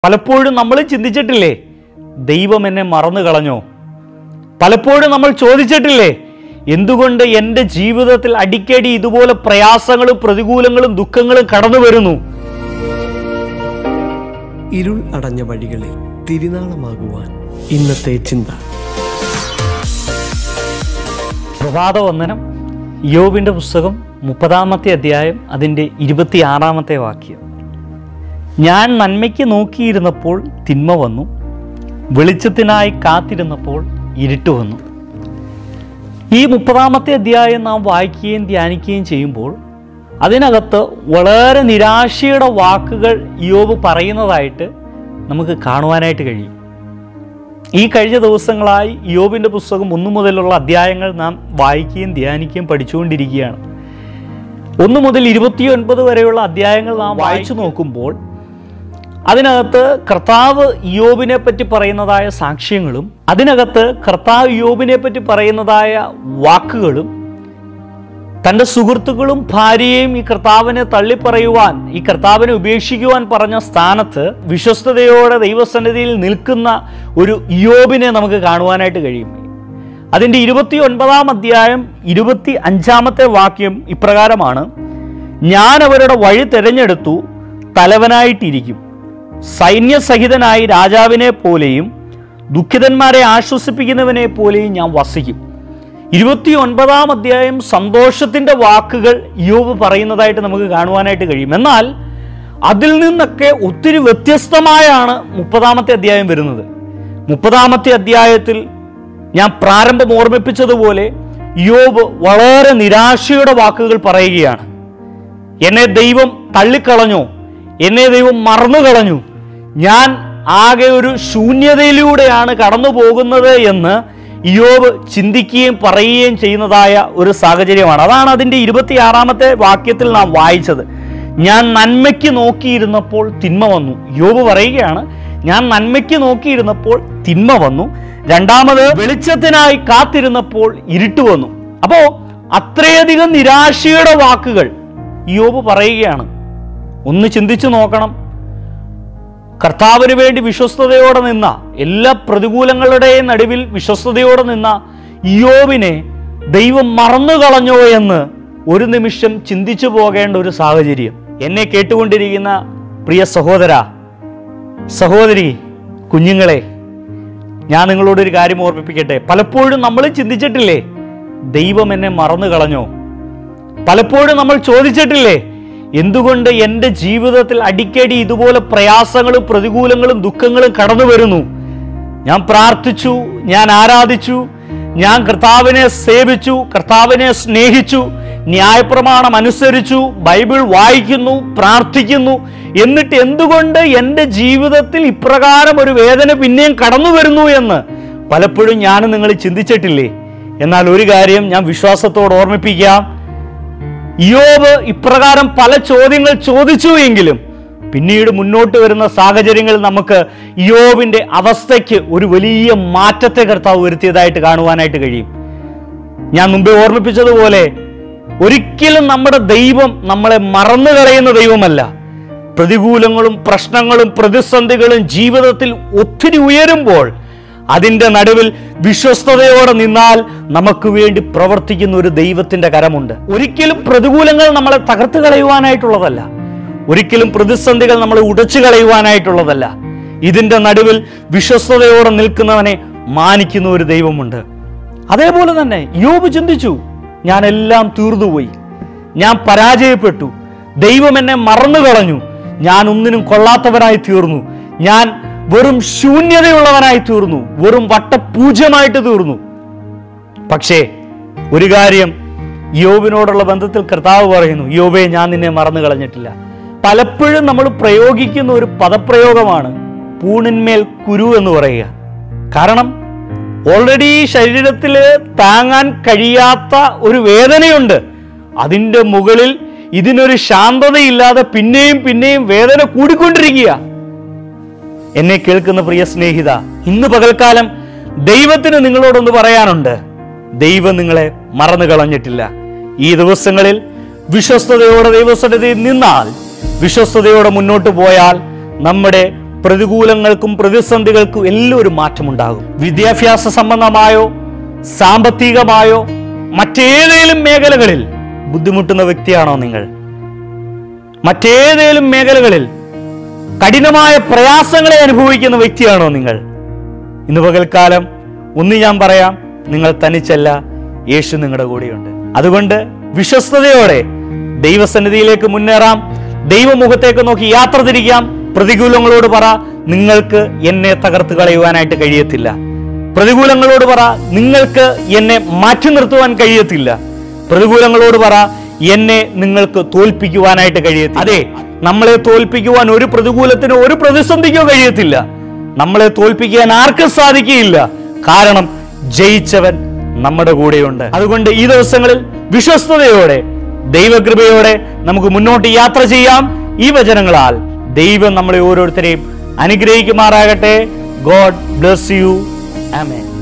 പലപ്പോഴും നമ്മൾ ചിന്തിച്ചിട്ടില്ലേ ദൈവം എന്നെ മറന്നു കളഞ്ഞോ പലപ്പോഴും നമ്മൾ ചോദിച്ചിട്ടില്ലേ എന്തുകൊണ്ട് എൻ്റെ ജീവിതത്തിൽ അടിക്കടി ഇതുപോലെ പ്രയാസങ്ങളും പ്രതികൂലങ്ങളും ദുഃഖങ്ങളും കടന്നു വരുന്നു ഇരുൾ അടഞ്ഞ വഴികളിൽ തിരുനാളമാകുവാൻ ഇന്നത്തെ ചിന്ത പ്രഭാത വന്ദനം യോബിൻ്റെ പുസ്തകം മുപ്പതാമത്തെ അധ്യായം അതിൻ്റെ ഇരുപത്തിയാറാമത്തെ വാക്യം ഞാൻ നന്മയ്ക്ക് നോക്കിയിരുന്നപ്പോൾ തിന്മ വന്നു വെളിച്ചത്തിനായി കാത്തിരുന്നപ്പോൾ ഇരുട്ട് വന്നു ഈ മുപ്പതാമത്തെ അധ്യായം നാം വായിക്കുകയും ധ്യാനിക്കുകയും ചെയ്യുമ്പോൾ അതിനകത്ത് വളരെ നിരാശയുടെ വാക്കുകൾ യോബ് പറയുന്നതായിട്ട് നമുക്ക് കാണുവാനായിട്ട് കഴിയും ഈ കഴിഞ്ഞ ദിവസങ്ങളായി യോബിൻ്റെ പുസ്തകം ഒന്നു മുതലുള്ള അധ്യായങ്ങൾ നാം വായിക്കുകയും ധ്യാനിക്കുകയും പഠിച്ചുകൊണ്ടിരിക്കുകയാണ് ഒന്ന് മുതൽ ഇരുപത്തിയൊൻപത് വരെയുള്ള അധ്യായങ്ങൾ നാം വായിച്ചു നോക്കുമ്പോൾ അതിനകത്ത് കർത്താവ് യോബിനെ പറ്റി പറയുന്നതായ സാക്ഷ്യങ്ങളും അതിനകത്ത് കർത്താവ് യോബിനെ പറ്റി പറയുന്നതായ വാക്കുകളും തൻ്റെ സുഹൃത്തുക്കളും ഭാര്യയെയും ഈ കർത്താവിനെ തള്ളിപ്പറയുവാൻ ഈ കർത്താവിനെ ഉപേക്ഷിക്കുവാൻ പറഞ്ഞ സ്ഥാനത്ത് വിശ്വസ്തയോടെ ദൈവസന്നിധിയിൽ നിൽക്കുന്ന ഒരു യോബിനെ നമുക്ക് കാണുവാനായിട്ട് കഴിയും അതിൻ്റെ ഇരുപത്തി ഒൻപതാം അധ്യായം ഇരുപത്തി അഞ്ചാമത്തെ വാക്യം ഇപ്രകാരമാണ് ഞാൻ അവരുടെ വഴി തിരഞ്ഞെടുത്തു തലവനായിട്ടിരിക്കും സൈന്യസഹിതനായി രാജാവിനെ പോലെയും ദുഃഖിതന്മാരെ ആശ്വസിപ്പിക്കുന്നവനെ പോലെയും ഞാൻ വസിക്കും ഇരുപത്തി ഒൻപതാം അധ്യായം സന്തോഷത്തിന്റെ വാക്കുകൾ യോബ് പറയുന്നതായിട്ട് നമുക്ക് കാണുവാനായിട്ട് കഴിയും എന്നാൽ അതിൽ നിന്നൊക്കെ ഒത്തിരി വ്യത്യസ്തമായാണ് മുപ്പതാമത്തെ അധ്യായം വരുന്നത് മുപ്പതാമത്തെ അധ്യായത്തിൽ ഞാൻ പ്രാരംഭം ഓർമ്മിപ്പിച്ചതുപോലെ യോബ് വളരെ നിരാശയുടെ വാക്കുകൾ പറയുകയാണ് എന്നെ ദൈവം തള്ളിക്കളഞ്ഞു എന്നെ ദൈവം മറന്നു കളഞ്ഞു ഞാൻ ആകെ ഒരു ശൂന്യതയിലൂടെയാണ് കടന്നു പോകുന്നത് എന്ന് ഇയോബ് ചിന്തിക്കുകയും പറയുകയും ചെയ്യുന്നതായ ഒരു സാഹചര്യമാണ് അതാണ് അതിൻ്റെ ഇരുപത്തിയാറാമത്തെ വാക്യത്തിൽ നാം വായിച്ചത് ഞാൻ നന്മയ്ക്ക് നോക്കിയിരുന്നപ്പോൾ തിന്മ വന്നു യോബ് പറയുകയാണ് ഞാൻ നന്മയ്ക്ക് നോക്കിയിരുന്നപ്പോൾ തിന്മ വന്നു രണ്ടാമത് വെളിച്ചത്തിനായി കാത്തിരുന്നപ്പോൾ ഇരുട്ട് വന്നു അപ്പോ അത്രയധികം നിരാശയുടെ വാക്കുകൾ യോബ് പറയുകയാണ് ഒന്ന് ചിന്തിച്ചു നോക്കണം കർത്താവിന് വേണ്ടി വിശ്വസ്തയോടെ നിന്ന എല്ലാ പ്രതികൂലങ്ങളുടെയും നടുവിൽ വിശ്വസ്തയോടെ നിന്ന യോബിനെ ദൈവം മറന്നു കളഞ്ഞോ എന്ന് ഒരു നിമിഷം ചിന്തിച്ചു പോകേണ്ട ഒരു സാഹചര്യം എന്നെ കേട്ടുകൊണ്ടിരിക്കുന്ന പ്രിയ സഹോദര സഹോദരി കുഞ്ഞുങ്ങളെ ഞാൻ നിങ്ങളോട് ഒരു കാര്യം ഓർമ്മിപ്പിക്കട്ടെ പലപ്പോഴും നമ്മൾ ചിന്തിച്ചിട്ടില്ലേ ദൈവം എന്നെ മറന്നു കളഞ്ഞോ പലപ്പോഴും നമ്മൾ ചോദിച്ചിട്ടില്ലേ എന്തുകൊണ്ട് എൻ്റെ ജീവിതത്തിൽ അടിക്കടി ഇതുപോലെ പ്രയാസങ്ങളും പ്രതികൂലങ്ങളും ദുഃഖങ്ങളും കടന്നു വരുന്നു ഞാൻ പ്രാർത്ഥിച്ചു ഞാൻ ആരാധിച്ചു ഞാൻ കർത്താവിനെ സേവിച്ചു കർത്താവിനെ സ്നേഹിച്ചു ന്യായപ്രമാണം അനുസരിച്ചു ബൈബിൾ വായിക്കുന്നു പ്രാർത്ഥിക്കുന്നു എന്നിട്ട് എന്തുകൊണ്ട് എൻ്റെ ജീവിതത്തിൽ ഇപ്രകാരം ഒരു വേദന പിന്നെയും കടന്നു വരുന്നു എന്ന് പലപ്പോഴും ഞാൻ നിങ്ങൾ ചിന്തിച്ചിട്ടില്ലേ എന്നാൽ ഒരു കാര്യം ഞാൻ വിശ്വാസത്തോട് ഓർമ്മിപ്പിക്കാം യോബ് ഇപ്രകാരം പല ചോദ്യങ്ങൾ ചോദിച്ചു എങ്കിലും പിന്നീട് മുന്നോട്ട് വരുന്ന സാഹചര്യങ്ങൾ നമുക്ക് യോബിന്റെ അവസ്ഥയ്ക്ക് ഒരു വലിയ മാറ്റത്തെ കർത്താവ് വരുത്തിയതായിട്ട് കാണുവാനായിട്ട് കഴിയും ഞാൻ മുമ്പേ ഓർമ്മിപ്പിച്ചതുപോലെ ഒരിക്കലും നമ്മുടെ ദൈവം നമ്മളെ മറന്നു കളയുന്ന ദൈവമല്ല പ്രതികൂലങ്ങളും പ്രശ്നങ്ങളും പ്രതിസന്ധികളും ജീവിതത്തിൽ ഒത്തിരി ഉയരുമ്പോൾ അതിൻ്റെ നടുവിൽ വിശ്വസ്തയോടെ നിന്നാൽ നമുക്ക് വേണ്ടി പ്രവർത്തിക്കുന്ന ഒരു ദൈവത്തിന്റെ കരമുണ്ട് ഒരിക്കലും പ്രതികൂലങ്ങൾ നമ്മളെ തകർത്ത് കളയുവാനായിട്ടുള്ളതല്ല ഒരിക്കലും പ്രതിസന്ധികൾ നമ്മളെ ഉടച്ചു കളയുവാനായിട്ടുള്ളതല്ല ഇതിന്റെ നടുവിൽ വിശ്വസ്തയോടെ നിൽക്കുന്നവനെ മാനിക്കുന്ന ഒരു ദൈവമുണ്ട് അതേപോലെ തന്നെ യോബ് ചിന്തിച്ചു ഞാൻ എല്ലാം തീർന്നുപോയി ഞാൻ പരാജയപ്പെട്ടു ദൈവം എന്നെ മറന്നു കളഞ്ഞു ഞാൻ ഒന്നിനും കൊള്ളാത്തവനായി തീർന്നു ഞാൻ വെറും ശൂന്യതയുള്ളവനായി തീർന്നു വെറും വട്ടപൂജ്യമായിട്ട് തീർന്നു പക്ഷേ ഒരു കാര്യം യോബിനോടുള്ള ബന്ധത്തിൽ കർത്താവ് പറയുന്നു യോബെ ഞാൻ നിന്നെ മറന്നു കളഞ്ഞിട്ടില്ല പലപ്പോഴും നമ്മൾ പ്രയോഗിക്കുന്ന ഒരു പദപ്രയോഗമാണ് പൂണിന്മേൽ കുരു എന്ന് പറയുക കാരണം ഓൾറെഡി ശരീരത്തിൽ താങ്ങാൻ കഴിയാത്ത ഒരു വേദനയുണ്ട് അതിൻ്റെ മുകളിൽ ഇതിനൊരു ശാന്തതയില്ലാതെ പിന്നെയും പിന്നെയും വേദന കൂടിക്കൊണ്ടിരിക്കുക എന്നെ കേൾക്കുന്ന പ്രിയ സ്നേഹിത ഇന്ന് പകൽക്കാലം ദൈവത്തിന് നിങ്ങളോടൊന്ന് പറയാനുണ്ട് ദൈവം നിങ്ങളെ മറന്നു കളഞ്ഞിട്ടില്ല ഈ ദിവസങ്ങളിൽ വിശ്വസ്തയോടെ ദൈവസന്നിധിയിൽ നിന്നാൽ വിശ്വസ്തയോടെ മുന്നോട്ട് പോയാൽ നമ്മുടെ പ്രതികൂലങ്ങൾക്കും പ്രതിസന്ധികൾക്കും എല്ലാം ഒരു മാറ്റമുണ്ടാകും വിദ്യാഭ്യാസ സംബന്ധമായോ സാമ്പത്തികമായോ മറ്റേതെങ്കിലും മേഖലകളിൽ ബുദ്ധിമുട്ടുന്ന വ്യക്തിയാണോ നിങ്ങൾ മറ്റേതെങ്കിലും മേഖലകളിൽ കഠിനമായ പ്രയാസങ്ങളെ അനുഭവിക്കുന്ന വ്യക്തിയാണോ നിങ്ങൾ ഇന്ന് പകൽക്കാലം ഒന്ന് ഞാൻ പറയാം നിങ്ങൾ തനിച്ചല്ല യേശു നിങ്ങളുടെ കൂടെയുണ്ട് അതുകൊണ്ട് വിശ്വസ്തയോടെ ദൈവസന്നിധിയിലേക്ക് മുന്നേറാം ദൈവമുഖത്തേക്ക് നോക്കി യാത്ര തിരിക്കാം പ്രതികൂലങ്ങളോട് പറ നിങ്ങൾക്ക് എന്നെ തകർത്ത് കളയുവാനായിട്ട് കഴിയത്തില്ല പ്രതികൂലങ്ങളോട് പറ നിങ്ങൾക്ക് എന്നെ മാറ്റി നിർത്തുവാൻ കഴിയത്തില്ല പ്രതികൂലങ്ങളോട് പറ എന്നെ നിങ്ങൾക്ക് തോൽപ്പിക്കുവാനായിട്ട് കഴിയത്തില്ല അതെ നമ്മളെ തോൽപ്പിക്കുവാൻ ഒരു പ്രതികൂലത്തിനോ ഒരു പ്രതിസന്ധിക്കോ കഴിയത്തില്ല നമ്മളെ തോൽപ്പിക്കാൻ ആർക്കും സാധിക്കുകയില്ല കാരണം ജയിച്ചവൻ നമ്മുടെ കൂടെയുണ്ട് അതുകൊണ്ട് ഈ ദിവസങ്ങളിൽ വിശ്വസ്തയോടെ ദൈവകൃപയോടെ നമുക്ക് മുന്നോട്ട് യാത്ര ചെയ്യാം ഈ വചനങ്ങളാൽ ദൈവം നമ്മളെ ഓരോരുത്തരെയും അനുഗ്രഹിക്കുമാറാകട്ടെ ഗോഡ് ബ്ലസ് യു ആമേൻ